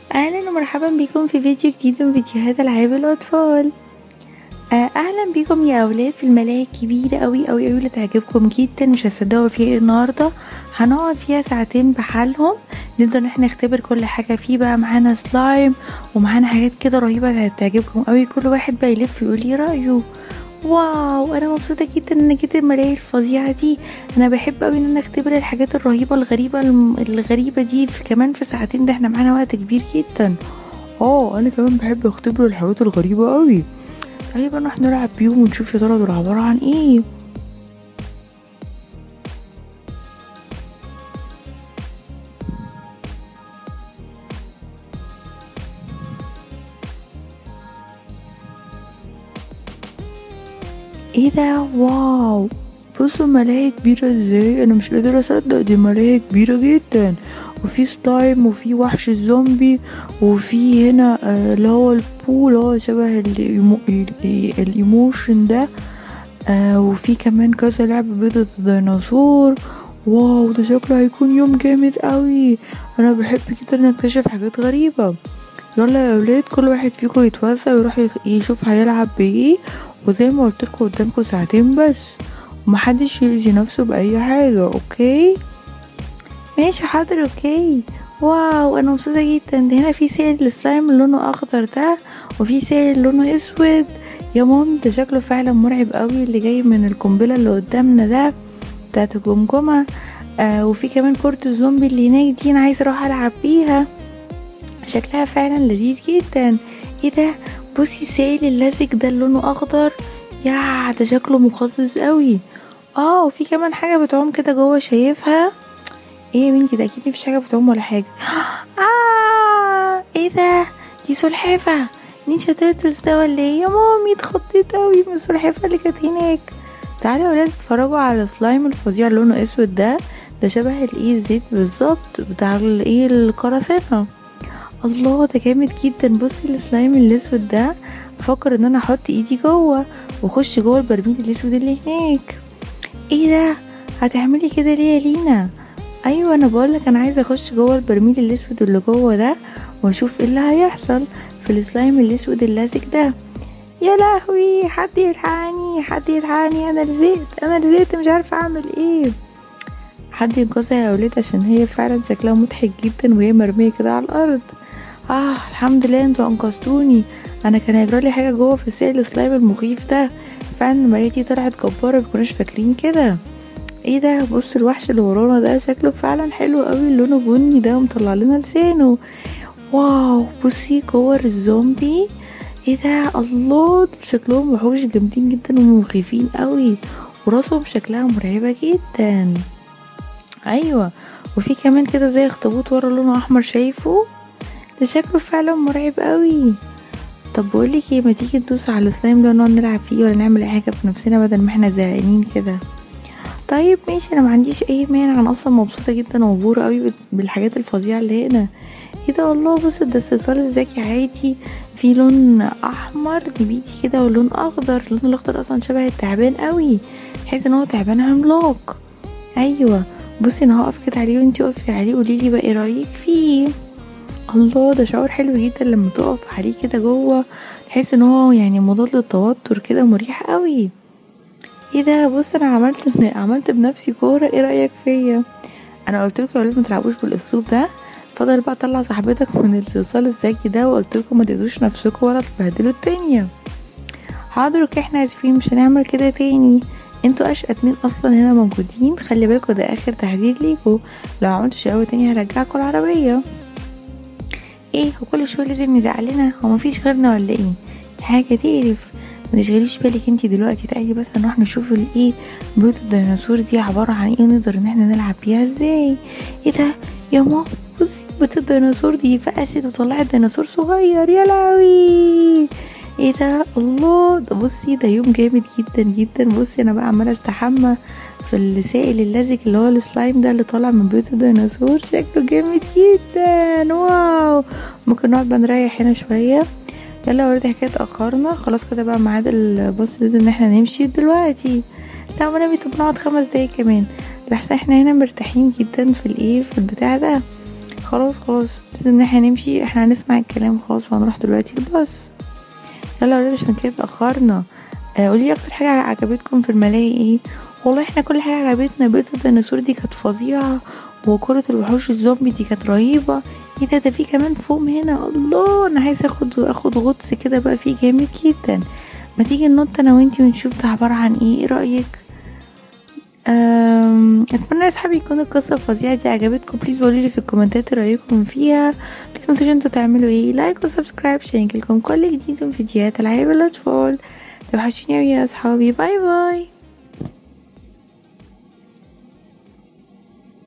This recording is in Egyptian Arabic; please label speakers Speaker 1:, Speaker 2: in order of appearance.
Speaker 1: اهلا ومرحبا بكم في فيديو جديد من فيديوهات العاب الاطفال آه، اهلا بكم يا اولاد في الملاهي الكبيره قوي قوي قوي اللي تعجبكم جدا مش هتصدقوا فيها ايه النهارده هنقعد فيها ساعتين بحالهم نقدر ان احنا نختبر كل حاجه فيه بقى معانا سلايم ومعانا حاجات كده رهيبه تعجبكم قوي كل واحد بقى يلف يقول لي رايه واو انا مبسوطه جدا ان جيت الملاهي الفظيعه دي انا بحب قوي ان انا اختبر الحاجات الرهيبه الغريبه الم- الغريبه دي في كمان في ساعتين ده احنا معانا وقت كبير جدا اه انا كمان بحب اختبر الحاجات الغريبه قوي طيب نروح نلعب بيهم ونشوف يا ترى دول عباره عن ايه ايه ده واو بصوا ملاهي كبيرة ازاي انا مش قادرة اصدق دي ملاهي كبيرة جدا وفي سلايم وفي وحش الزومبي وفي هنا آه، اللي هو البول هو شبه الإيمو- ال- الايموشن ده آه وفي كمان كذا لعبة بيضة الديناصور واو ده شكله هيكون يوم جامد قوي انا بحب جدا ان اكتشف حاجات غريبة يلا يا اولاد كل واحد فيكم يتوزع ويروح يخ- يشوف هيلعب بايه وزي ما قلت لكم قدامكم ساعتين بس ومحدش يأذي نفسه بأي حاجة اوكي ماشي حاضر اوكي واو انا مبسوطة جدا ده هنا في سائل السلايم اللي لونه اخضر ده وفي سائل لونه اسود يا مام ده شكله فعلا مرعب قوي اللي جاي من القنبلة اللي قدامنا ده بتاعت الجمجمة آه وفي كمان كرة الزومبي اللي هناك دي انا عايزة اروح العب بيها شكلها فعلا لذيذ جدا ايه ده بصي السائل اللزج ده اللي لونه اخضر يا ده شكله مقزز قوي اه وفي كمان حاجه بتعوم كده جوه شايفها ايه يا بنتي ده اكيد مفيش حاجه بتعوم ولا حاجه اه ايه ده دي سلحفه نينجا تيرتلز ده ولا ايه يا مامي اتخضيت قوي من السلحفه اللي كانت هناك تعالوا يا ولاد اتفرجوا على السلايم الفظيع اللي لونه اسود ده ده شبه الايه الزيت بالظبط بتاع الايه القراصنه الله ده جامد جدا بصي السلايم الاسود ده بفكر ان انا احط ايدي جوه واخش جوه البرميل الاسود اللي هناك ايه ده هتعملي كده ليه يا لينا ايوه انا بقولك انا عايزه اخش جوه البرميل الاسود اللي جوه ده واشوف ايه اللي هيحصل في السلايم الاسود اللاسك ده يا لهوي حد يلحقني حد يلحقني انا رزقت انا رزقت مش عارفه اعمل ايه حد ينقذها يا ولاد عشان هي فعلا شكلها مضحك جدا وهي مرميه كده على الارض اه الحمد لله انتوا انقذتوني انا كان هيجرى لي حاجه جوه في سائل السلايم المخيف ده فعلا المرايه دي طلعت جباره مكناش فاكرين كده ايه ده بص الوحش اللي ورانا ده شكله فعلا حلو قوي لونه بني ده ومطلع لنا لسانه واو بصي كور الزومبي ايه ده الله دول شكلهم وحوش جامدين جدا ومخيفين قوي وراسهم شكلها مرعبه جدا ايوه وفي كمان كده زي اخطبوط ورا لونه احمر شايفه ده شكله فعلا مرعب قوي طب بقولك ايه ما تيجي ندوس على السلايم ده ونقعد نلعب فيه ولا نعمل اي حاجه بنفسنا بدل ما احنا زهقانين كده طيب ماشي انا ما عنديش اي مانع انا اصلا مبسوطه جدا ومبهوره قوي بال- بالحاجات الفظيعه اللي هنا ايه ده والله بص ده الصلصال الذكي عادي في لون احمر نبيتي كده ولون اخضر اللون الاخضر اصلا شبه التعبان قوي تحس ان هو تعبان عملاق ايوه بصي انا هقف كده عليه وانتي اقفي عليه قوليلي بقى ايه رايك فيه الله ده شعور حلو جدا لما تقف عليه كده جوه تحس ان هو يعني مضاد للتوتر كده مريح قوي ايه ده بص انا عملت عملت بنفسي كوره ايه رايك فيا انا قلت لكم يا ولاد ما تلعبوش بالاسلوب ده فضل بقى طلع صاحبتك من الصلصال الذكي ده وقلت لكم ما تاذوش نفسكم ولا تبهدلوا الدنيا حاضر اوكي احنا اسفين مش هنعمل كده تاني انتوا اشقى اتنين اصلا هنا موجودين خلي بالكوا ده اخر تحذير ليكوا لو عملتوا شقاوة تاني هرجعكوا العربية ايه هو كل شويه لازم يزعلنا هو مفيش غيرنا ولا ايه حاجه تقرف ما تشغليش بالك انتي دلوقتي تعالي بس نروح نشوف الايه بيوت الديناصور دي عباره عن ايه ونقدر ان احنا نلعب بيها ازاي ايه ده يا ماما بصي بيت الديناصور دي فقست وطلعت ديناصور صغير يا لهوي ايه ده الله ده بصي ده يوم جامد جدا جدا بصي انا بقى عماله استحمى في السائل اللزج اللي هو السلايم ده اللي طالع من بيوت الديناصور شكله جامد جدا واو ممكن نقعد بقى نريح هنا شويه يلا ورد حكايه اتاخرنا خلاص كده بقى ميعاد الباص لازم ان احنا نمشي دلوقتي لا وانا بيت بنقعد خمس دقايق كمان لحسن احنا هنا مرتاحين جدا في الايه في البتاع ده خلاص خلاص لازم ان احنا نمشي احنا هنسمع الكلام خلاص وهنروح دلوقتي الباص يلا يا ولاد عشان كده اتأخرنا آه قولي اكتر حاجة عجبتكم في الملاهي ايه والله احنا كل حاجة عجبتنا بيضة الديناصور دي كانت فظيعة وكرة الوحوش الزومبي دي كانت رهيبة ايه ده ده في كمان فوم هنا الله انا عايزة اخد اخد غطس كده بقى فيه جامد جدا ما تيجي ننط انا وانتي ونشوف ده عبارة عن ايه ايه رأيك أم، اتمنى يا اصحابي يكون القصه الفظيعه دي عجبتكم بليز قولوا في الكومنتات رايكم فيها بليز متنسوش انتوا تعملوا ايه لايك وسبسكرايب عشان يجيلكم كل جديد من فيديوهات العاب الاطفال توحشوني اوي يا اصحابي باي باي